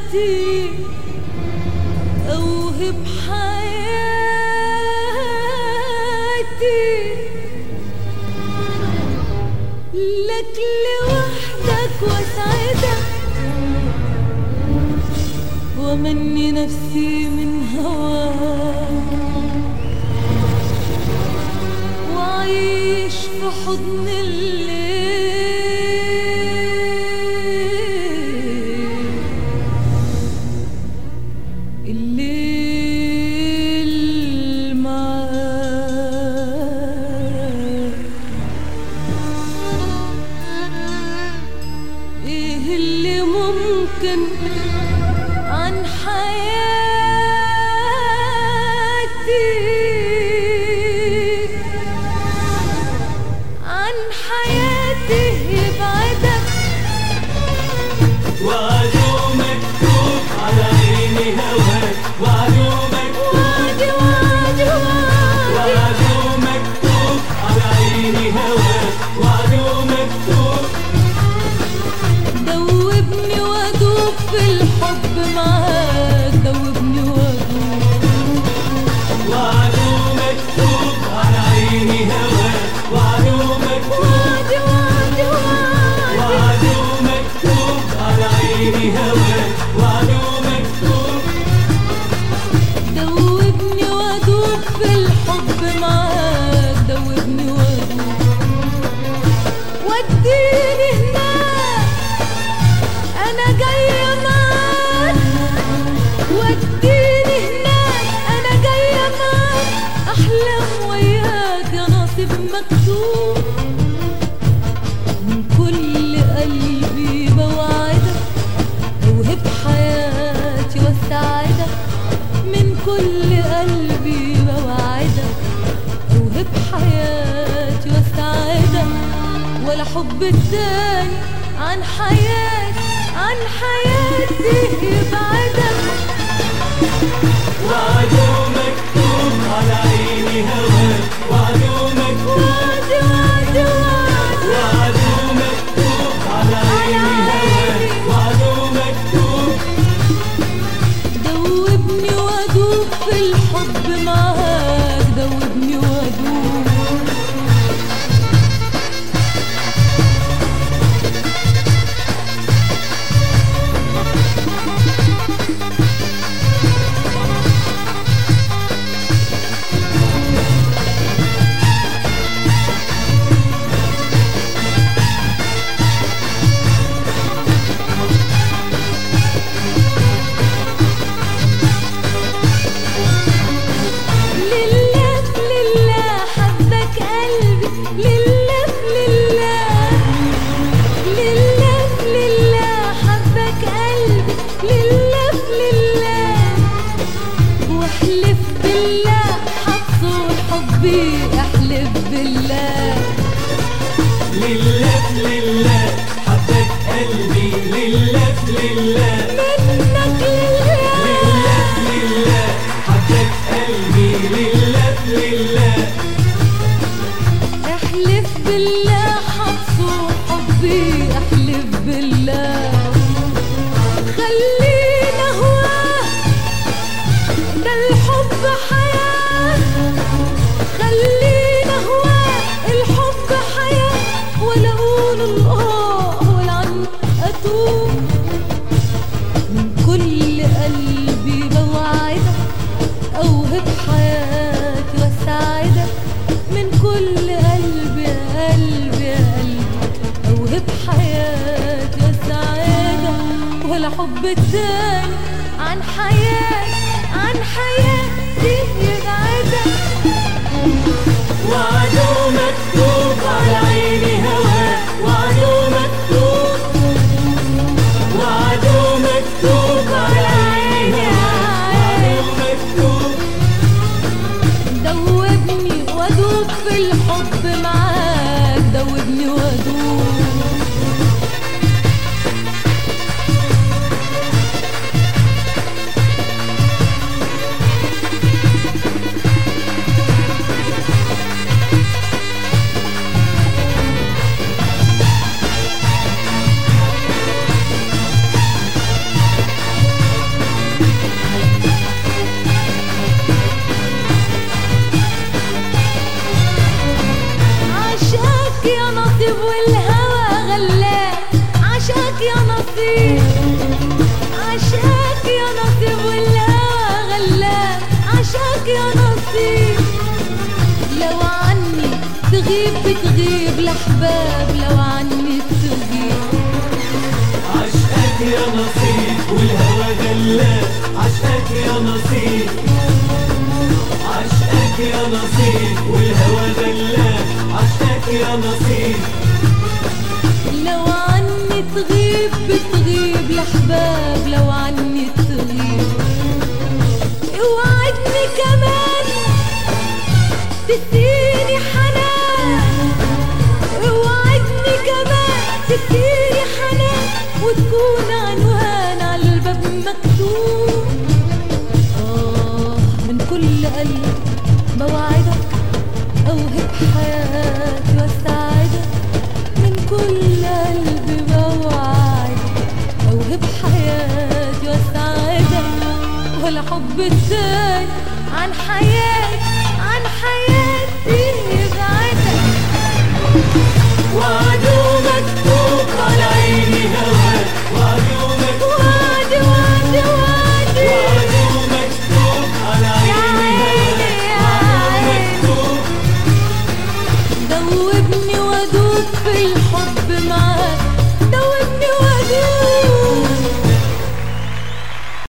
حياتي أوهب حياتي لك لوحدك واسعدك ومني نفسي من هواك وعيش في حضن الليل الليل معاك ايه اللي ممكن عن حياتي عن حياتي يبعدك وعدو مكتوب على عيني هواك وعدو مكتوب وادي وادي وادي وعدو مكتوب على عيني هواك وعدو مكتوب دوبني وادوب في الحب معاك دوبني وادوب وعدو مكتوب على عيني هواك وعدو مكتوب وادي وادي وادي وعدو مكتوب على عيني هواك وعدو مكتوب دوبني وادوب في الحب معاك دوبني وادوب وديني هناك انا جايه معاك وديني هناك انا جايه معاك احلم وياك يا نصيب مكتوب من كل قلبي بوعدك اوهب حياتي واسعدك من كل قلبي بوعدك اوهب حياتي واسعدك ولا حب التاني عن حياتي عن حياتي يبعدك وعدو مكتوب على عيني هواك وعدو مكتوب وادي وادي وادي وعدو مكتوب على عيني هواك وعدو مكتوب دوبني وادوب في الحب معاك دوبني وادوب لله لله حبك قلبي لله لله لله لله حبك قلبي لله لله واحلف بالله حصول حبي احلف بالله لله لله حبك قلبي لله لله منك لله لله لله حبك قلبي لله لله احلف بالله حصول حبي احلف بالله خلينا هواه ده الحب حياة خلينا هواه الحب حياة ولا اقول الاه ولا عن اتوب من كل قلبي بوعدك اوهب حياتي واسعدك من كل قلبي يا قلبي يا قلبي اوهب حياتي واسعدك ولا حب التاني عن حياتي عن حياتي يبعدك وعدو مكتوب على عيني هواك وعدو مكتوب وعدو مكتوب على عيني هواك وعدو مكتوب دوبني وادوب في الحب معاك دوبني وادوب نصيب عشاك يا نصيب والهوى غلاب عشاك يا نصيب لو عني تغيب بتغيب لحباب لو عني تغيب عشقك يا نصيب والهوى غلاب عشقك يا نصيب عشقك يا نصيب والهوى غلاب عشقك يا نصيب لو عني تغيب بتغيب لحباب لو عني تغيب اوعدني كمان تديني حنان اوعدني كمان تديني حنان وتكون عنوان على الباب مكتوب آه من كل قلب بوعدك أوهب حياتي واسعدك من كل قلب بوعدك أوهب حياتي واسعدك ولا حب التاني عن حياتي عن حياتي يبعدك وعدو مكتوب على عيني هواك وعدو مكتوب وادي وادي وادي وعدو مكتوب على عيني هواك وعدو مكتوب دوبني وادوب في الحب معاك